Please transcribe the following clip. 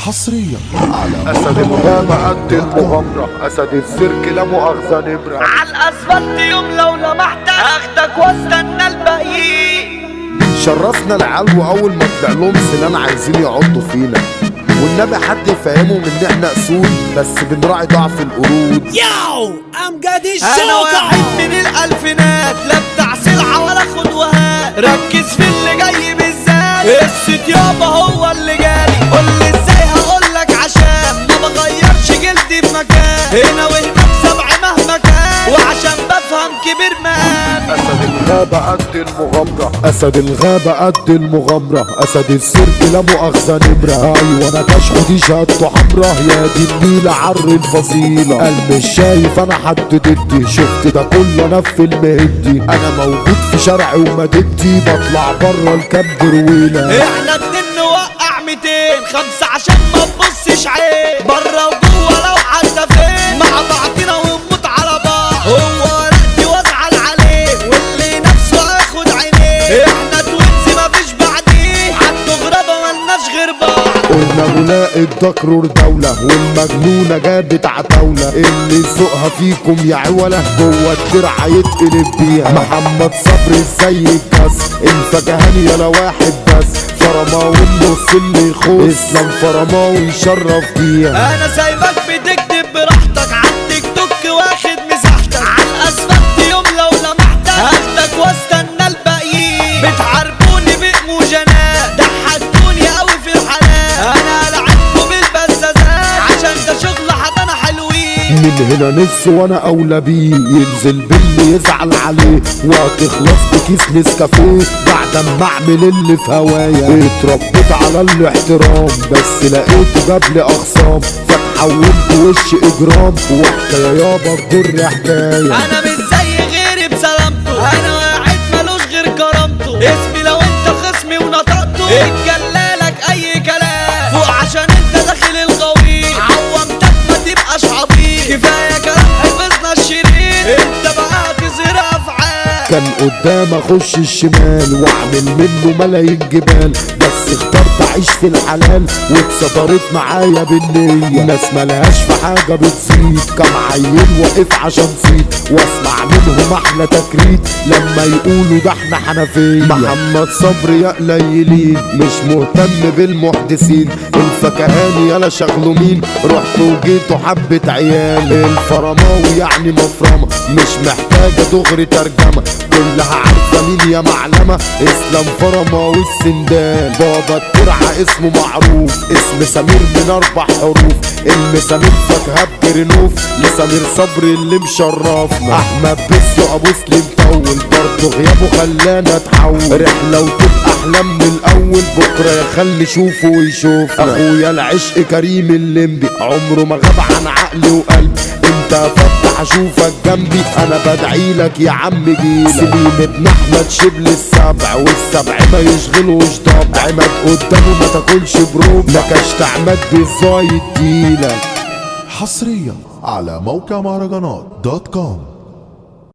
حصريا على اسد الغابة قد المغامرة اسد السيرك لا مؤاخذة نمرة على الاسفلت يوم لو لمحتك اخدك واستنى الباقيين شرفنا العيال واول ما طلع لهم سنان عايزين يعضوا فينا والنبي حد يفهمهم ان احنا اسود بس بنراعي ضعف القرود ياو امجد انا الشوكة واحد من الالفينات لا بتاع سلعه ولا خد وهات ركز في اللي جاي بالذات قصه يابا هو اللي جالي قول لي ازاي هقول لك عشان ما بغيرش جلدي في مكان هنا وهناك سبع مهما كان وعشان بفهم كبير مقام اسد الغابة قد المغامرة اسد الغابة قد المغامرة اسد السيرك لا مؤاخذة نمرة ايوه انا كشخ دي شهادته حمرا يا دي النيلة عر الفصيلة قلب مش شايف انا حد ضدي شفت ده كله انا في فيلم هندي انا موجود في شرعي ومدينتي بطلع بره الكبد رويلة احنا اتنين نوقع 200 خمسة عشان ما تبصش عين بره وجوه لو حتى فين مع بعضنا ونموت على بعض هو ورقتي وازعل عليه واللي نفسه اخد عينيه احنا توينز مفيش بعديه عالدغربة ملناش غير بعض قلنا ملاقي الدكرور دولة والمجنونة جابت عتاولة اللي ذوقها فيكم يا عولة جوه الدرع يتقلب بيها محمد صبري زي الكاس الفكهاني يلا واحد بس فرماوي النص اللي يخوص اسلام فرماوي يشرف بيها انا سايبك بتكتب براحتك عالتيك توك واخد مساحتك عالاسفلت يوم لو لمحتك هاخدك واستنى الباقيين بتحاربوني بإيموجينات ضحكتوني قوي في الحلال انا لعبكم بالبزازات عشان ده شغل حضانة حلوين من هنا نفسه وانا اولى بيه ينزل باللي يزعل عليه وهتخلص بكيس نسكافيه بعد ما اعمل اللي في هوايا اتربيت على الاحترام بس لقيته جاب لي اخصام فتحولت وش اجرام وحكايه يابا تجر حكايه انا مش زي غيري بسلامته انا واحد ملوش غير كرامته اسمي لو انت خصمي ونطقته اتجلالك اي كلام فوق عشان انت داخل الغويط عومتك ما تبقاش عبيط كفايه كلام حفظنا الشريط انت بقى تظهر افعال كان قدام اخش الشمال واعمل منه ملايين جبال بس اخترت اعيش في الحلال واتصدرت معايا بالنية ناس ملهاش في حاجة بتزيد كم عيل واقف عشان صيد واسمع منهم احلى تكريت لما يقولوا ده احنا حنفية محمد صبري يا قليلين مش مهتم بالمحدثين الفكهاني يلا شغله مين رحت وجيته حبة عيال الفرماوي يعني مفرمة مش محتاجة دغري ترجمة كلها عارفة مين يا معلمة اسلام فرماوي السندان بابا الترعة اسمه معروف اسم سمير من اربع حروف المسامير فاكهة بجرنوف لسمير صبري اللي مشرفنا احمد بسو ابو سليم طول برضه غيابه خلانا اتحول رحلة وتبقى احلام من الاول بكرة يخلي شوفه ويشوفنا اخويا العشق كريم الليمبي عمره ما غاب عن عقلي وقلبي انت فتح اشوفك جنبي انا بدعي لك يا عم جيلك سليم ابن احمد شبل السبع والسبع ما يشغلوش ضبع عماد قدامه ما تاكلش بروب نكشت عماد بالزايد ديلك حصريا على موقع مهرجانات دوت كوم